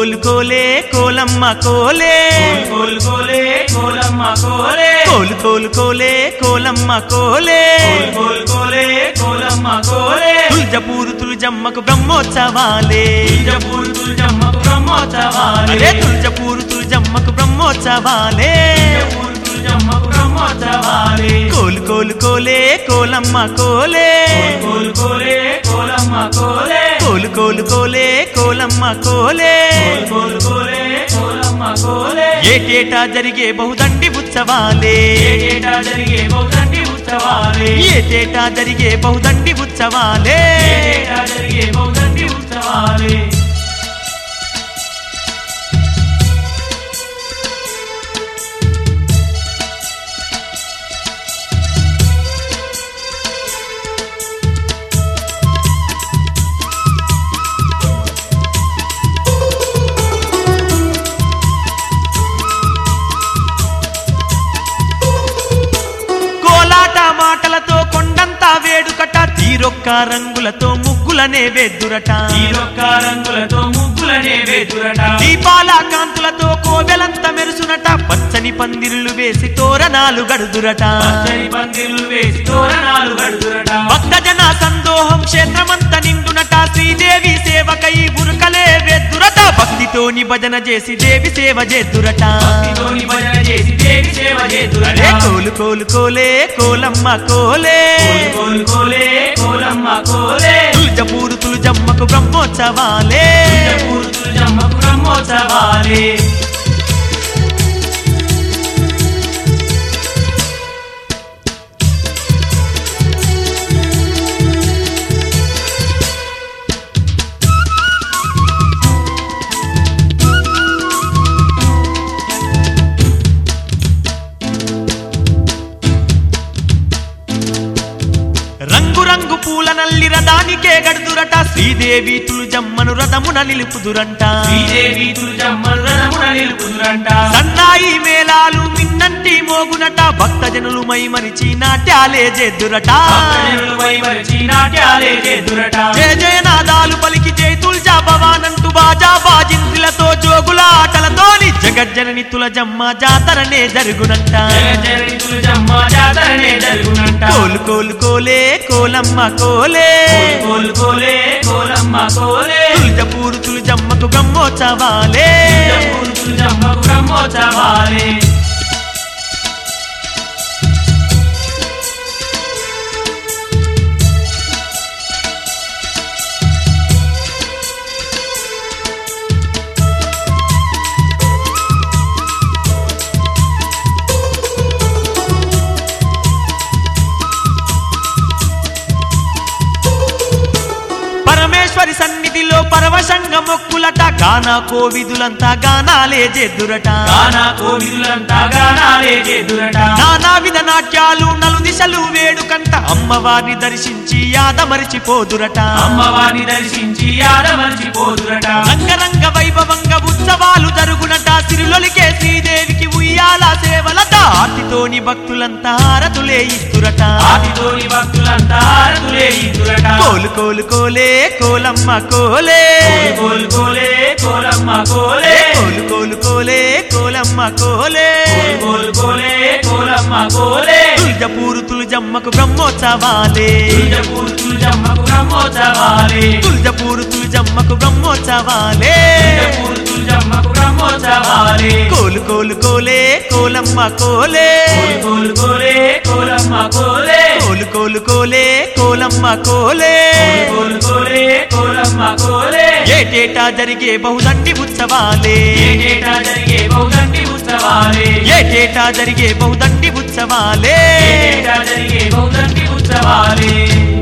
కోలు కోలే కోలమ్మ కోలే కోల్ కోలే కోలమ్మ కోలే కోలు కోలు కోలే కోలమ్మ కోలే కోల్ కోలే కోలమ్మ కోలే తుల్జపూరు తుల్జమ్మకు బ్రహ్మోత్సవాలే తుల్జపూర్ తుల్జమ్మకు బ్రహ్మోత్సవాలే అరే తుల్జపూరు తుల్జమ్మకు బ్రహ్మోత్సవాలే తుల్జపూర్ తుల్జమ్మకు బ్రహ్మోత్సవాలే కోలు కోలు కోలే కోలమ్మ కోలే కోల్ కోలే కోలమ్మ కోలే కోలు కోలు కోలే కోలమ్మ కోలే కోల్ కోలే కోలమ్మ కోలే ఏటేటా జరిగే బహుదండి ఉత్సవాలే ఏటేటా జరిగే బౌద్ధండి ఉత్సవాలే ఏటేటా జరిగే బహుదండి ఉత్సవాలే ఏటేటా జరిగే బౌద్ధండి ఉత్సవాలే కోలాట మాటలతో కొండంతా వేడుకట తీరొక్క రంగులతో ముగ్గులనే వెద్దురట ఈరొక్క రంగులతో ముగ్గులనే వేదురట దీపాల కాంతులతో కోవెలంత మెరుసునట పచ్చని పందిర్లు వేసి తోరణాలు గడుదురట పచ్చని పందిర్లు వేసి తోరణాలు కడుదురట భక్తజన సందోహం క్షేత్రమంత నిండునట శ్రీదేవి సేవకై ఉరుకలే వెద్దురట భక్తితోని భజన చేసి దేవి సేవ చేద్దురట భక్తితోని భజన చేసి దేవి సేవ చేదురట అరే కోలు కోలు కోలే కోలమ్మ కోలే కోల్ కోల్ కోలే కోలమ్మ కోలే తుల్జపూరు తుల్జమ్మకు బ్రహ్మోత్సవాలే తుల్జపూర్ తుల్జమ్మకు బ్రహ్మోత్సవాలే రంగు రంగు పూల నల్లి రథానికే గడుదురట శ్రీదేవి తుల్జమ్మను రథమున నిలుపుదురంట శ్రీదేవి తుల్జమ్మను రథమున నిలుపుదురంట సన్నాయి మేళాలు మిన్నంటి మోగునట భక్తజనులు మైమరిచి నాట్యాలే చేద్దురట భక్తజనులు వైమరిచి నాట్యాలే చేదురట జయ జయనాదాలు పలికి జై తుల్జా భవానంటూ బాజా బాజింద్రులతో జోగుల ఆటలతోని జగజ్జనని తులజమ్మ జాతరనే జరుగునంట జగజ్జనని తుల్జమ్మ జాతరనే జరుగునంట కోలు కోలు కోలే కోలమ్మ కోలే కోల్ కోలే కోలమ్మ కోలే తుల్జపూరు తుల్జమ్మకు బ్రహ్మోత్సవాలే తుల్జపూర్ తుల్జమ్మకు బ్రహ్మోత్సవాలే పరమేశ్వరి సన్నిధిలో పరవశంగ మొక్కులట గానా కోవిదులంతా గానాలే చేద్దురట గానా కోవిదులంతా గానాలే చేదురట నానా విధ నాట్యాలు నలు దిశలు వేడుకంట అమ్మవారిని దర్శించి యాదమరిచిపోదురట అమ్మవారిని దర్శించి ఆడమర్చిపోదురట రంగరంగ వైభవంగ ఉత్సవాలు జరుగునట సిరులొలికే శ్రీదేవికి ఉయ్యాల సేవలట ఆర్తితోని భక్తులంతా హారతులే ఇస్తురట ఆదితోని భక్తులంతా హారతులే ఇదురట కోలు కోలు కోలే కోలమ్మ కోలే కోల్ కోలే కోలమ్మ కోలే కోలు కోలు కోలే కోలమ్మ కోలే కోల్ కోలే కోలమ్మ కోలే తుల్జపూరు తుల్జమ్మకు బ్రహ్మోత్సవాలే తుల్జపూర్ తుల్జమ్మకు బ్రహ్మోత్సవాలే తుల్జపూరు తుల్జమ్మకు బ్రహ్మోత్సవాలే తుల్జపూర్ తుల్జమ్మకు బ్రహ్మోత్సవాలే కోలు కోలు కోలే కోలమ్మ కోలే కోల్ కోలే కోలమ్మ కోలే కోలు కోలు కోలే కోలమ్మ కోలే కోల్ కోలే కోలమ్మ కోలే ఏటేటా జరిగే బహుదండి ఉత్సవాలే ఏటేటా జరిగే బౌద్ధండి ఉత్సవాలే ఏటేటా జరిగే బహుదండి ఉత్సవాలే ఏటేటా జరిగే బౌద్ధండి ఉత్సవాలే